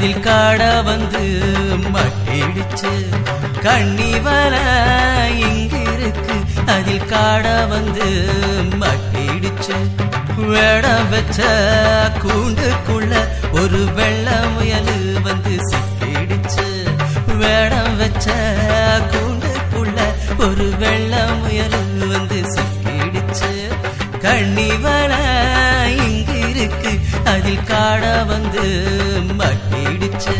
அதில் காட வந்து மட்டிடுச்சு கண்ணிவல இங்கிருக்கு அதில் காட வந்து மட்டிடுச்சு வேடம் வச்ச கூண்டுக்குள்ள ஒரு வெள்ள முயல் வந்து சிக்கிடுச்சு வேடம் வச்ச கூண்டுக்குள்ள ஒரு வெள்ள முயல் வந்து சிக்கிடுச்சு கண்ணிவல இங்கு இருக்கு அதில் காட வந்து மட்டிடுச்சு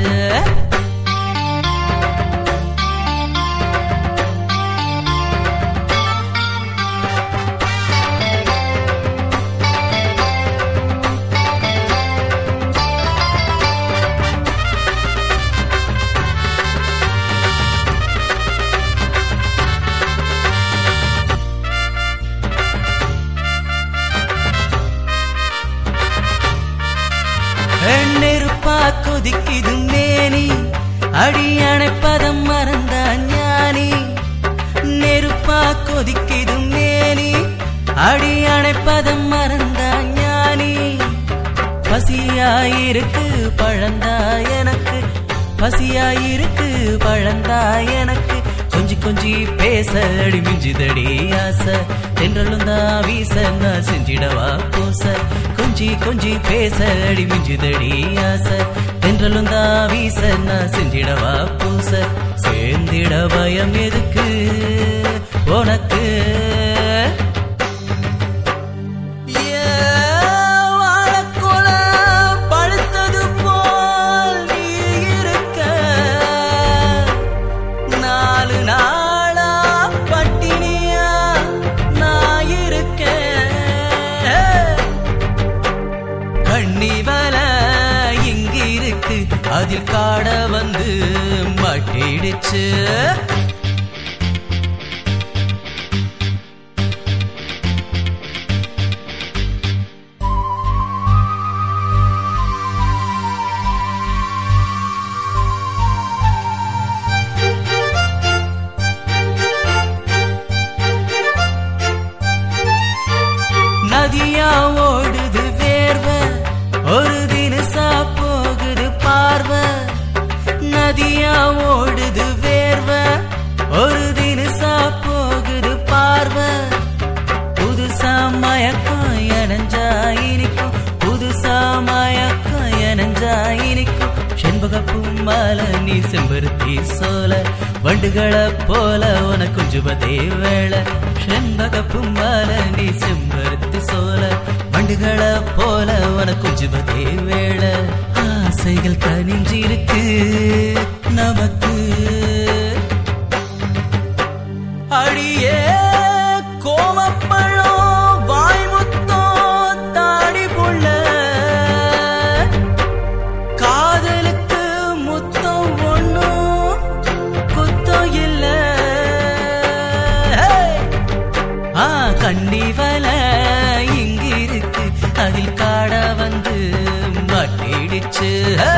நெருப்பா கொதிக்குது மேனி அடி அணைப்பதம் மறந்த ஞானி நெருப்பா கொதிக்குது மேனி அடி அணைப்பதம் மறந்த ஞானி பசியாயிருக்கு பழந்தா எனக்கு பசியாயிருக்கு பழந்தா எனக்கு கொஞ்சி கொஞ்சி பேச அடி மிஞ்சுதடி ஆசை தென்றலும் தான் வீச நான் செஞ்சிடவா பூச கொஞ்சி கொஞ்சி பேச அடி மிஞ்சுதடி ஆசை தென்றலும் தான் வீச நான் செஞ்சிடவா பூச சேர்ந்திட பயம் எதுக்கு உனக்கு பழுத்தது போல் நீ இருக்க நாலு நாளா பட்டினியா நான் இருக்கேன் கண்ணிவல இங்கு இருக்கு அதில் காட வந்து மட்டிடுச்சு நதியா ஓடுது வேர்வ ஒரு தினசா போகுது பார்வை நதியா ஓடுது வேர்வ ஒரு தினசா போகுது பார்வை புதுசா மயக்கம் எனஞ்சா இனிக்கும் புதுசா மயக்கம் எனஞ்சா இனிக்கும் செண்பகப்பும் மால நீ செம்பருத்தி சோல வண்டுகளை போல உனக்கு குஞ்சுபதே வேளை செண்பகப்பும் மால நீ செம்பருத்தி சோல வண்டுகளை போல உனக்கு குஞ்சுபதே வேளை ஆசைகள் கனிஞ்சிருக்கு நமக்கு அடியே கோமப்பழம் வாய்முத்தோ தாடி புள்ள காதலுக்கு முத்தம் ஒண்ணும் குத்தம் இல்ல ஆ கண்ணிவல இங்கு இருக்கு அதில் காட வந்து மட்டிடுச்சு ஹே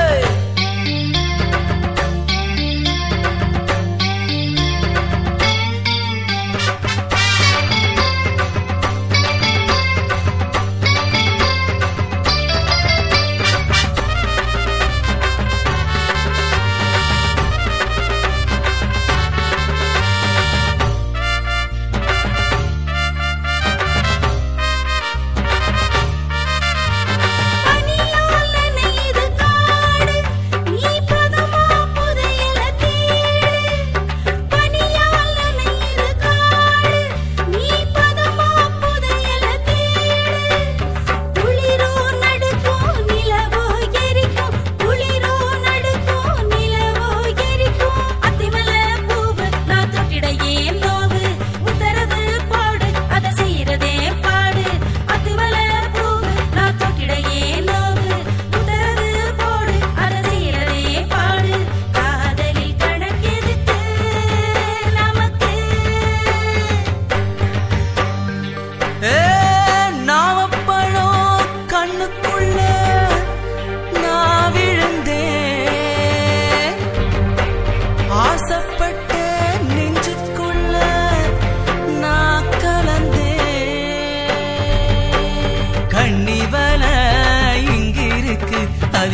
பனியால் நனையுது காடு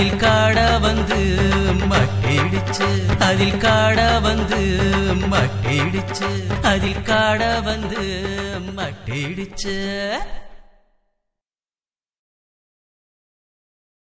அதில் காட வந்து மட்டிடுச்சு அதில் காட வந்து மட்டிடுச்சு அதில் காட வந்து மட்டிடுச்சு